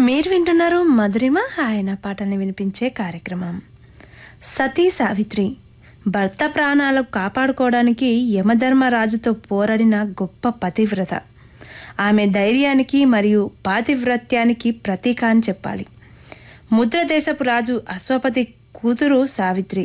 మీరు వింటున్నారు మధురిమ ఆయన పాటల్ని వినిపించే కార్యక్రమం సతీ సావిత్రి భర్త ప్రాణాలు కాపాడుకోవడానికి యమధర్మరాజుతో పోరాడిన గొప్ప పతివ్రత ఆమె ధైర్యానికి మరియు పాతివ్రత్యానికి ప్రతీక అని చెప్పాలి ముద్రదేశపు రాజు అశ్వపతి కూతురు సావిత్రి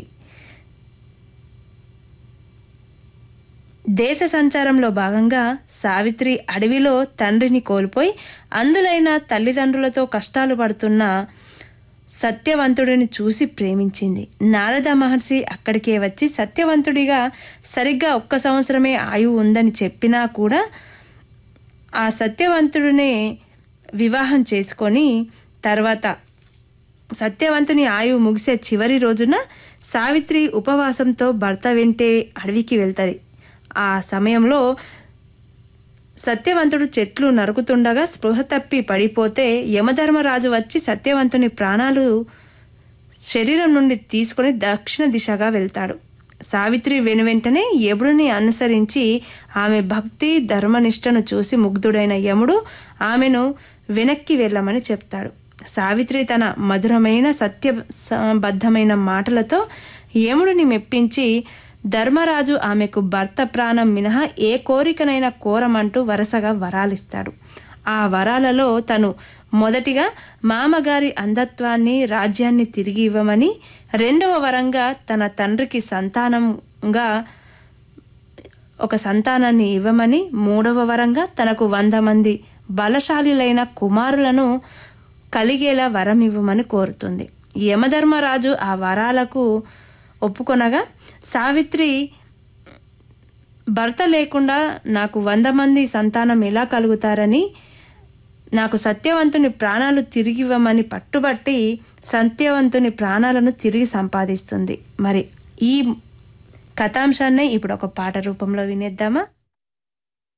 దేశ సంచారంలో భాగంగా సావిత్రి అడవిలో తండ్రిని కోల్పోయి అందులైన తల్లిదండ్రులతో కష్టాలు పడుతున్న సత్యవంతుడిని చూసి ప్రేమించింది నారద మహర్షి అక్కడికే వచ్చి సత్యవంతుడిగా సరిగ్గా ఒక్క సంవత్సరమే ఆయువు ఉందని చెప్పినా కూడా ఆ సత్యవంతుడిని వివాహం చేసుకొని తర్వాత సత్యవంతుని ఆయువు ముగిసే చివరి రోజున సావిత్రి ఉపవాసంతో భర్త వెంటే అడవికి వెళ్తుంది ఆ సమయంలో సత్యవంతుడు చెట్లు నరుకుతుండగా స్పృహ తప్పి పడిపోతే యమధర్మరాజు వచ్చి సత్యవంతుని ప్రాణాలు శరీరం నుండి తీసుకొని దక్షిణ దిశగా వెళ్తాడు సావిత్రి వెనువెంటనే యముడిని అనుసరించి ఆమె భక్తి ధర్మనిష్టను చూసి ముగ్ధుడైన యముడు ఆమెను వెనక్కి వెళ్ళమని చెప్తాడు సావిత్రి తన మధురమైన సత్యబద్ధమైన మాటలతో యముడిని మెప్పించి ధర్మరాజు ఆమెకు భర్త ప్రాణం మినహా ఏ కోరికనైనా కోరమంటూ వరుసగా వరాలిస్తాడు ఆ వరాలలో తను మొదటిగా మామగారి అంధత్వాన్ని రాజ్యాన్ని తిరిగి ఇవ్వమని రెండవ వరంగా తన తండ్రికి సంతానంగా ఒక సంతానాన్ని ఇవ్వమని మూడవ వరంగా తనకు వంద మంది బలశాలిలైన కుమారులను కలిగేలా వరం ఇవ్వమని కోరుతుంది యమధర్మరాజు ఆ వరాలకు ఒప్పుకొనగా సావిత్రి భర్త లేకుండా నాకు వంద మంది సంతానం ఎలా కలుగుతారని నాకు సత్యవంతుని ప్రాణాలు తిరిగివ్వమని పట్టుబట్టి సత్యవంతుని ప్రాణాలను తిరిగి సంపాదిస్తుంది మరి ఈ కథాంశాన్ని ఇప్పుడు ఒక పాట రూపంలో వినేద్దామా